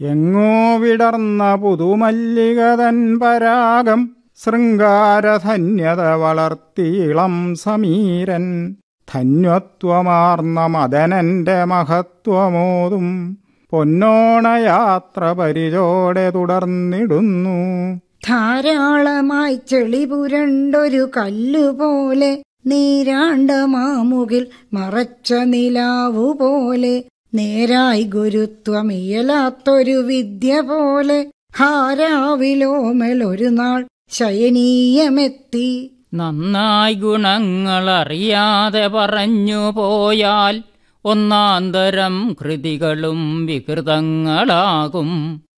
എങ്ങോ വിടർന്ന പുതുമല്ലികതൻ പരാഗം ശൃംഗാരധന്യത വളർത്തിയിളം സമീരൻ ധന്യത്വമാർന്ന മദനന്റെ മഹത്വമോതും പൊന്നോണയാത്ര പരിചോടെ തുടർന്നിടുന്നു ധാരാളമായി ചെളി പുരണ്ടൊരു കല്ലുപോലെ നീരാണ്ട മാമുകിൽ മറച്ച നിലാവു പോലെ നേരായി ഗുരുത്വമിയലാത്തൊരു വിദ്യ പോലെ ഹാരാവിലോമൽ ഒരു നാൾ ശയനീയമെത്തി നന്നായി ഗുണങ്ങളറിയാതെ പറഞ്ഞു പോയാൽ ഒന്നാന്തരം കൃതികളും വികൃതങ്ങളാകും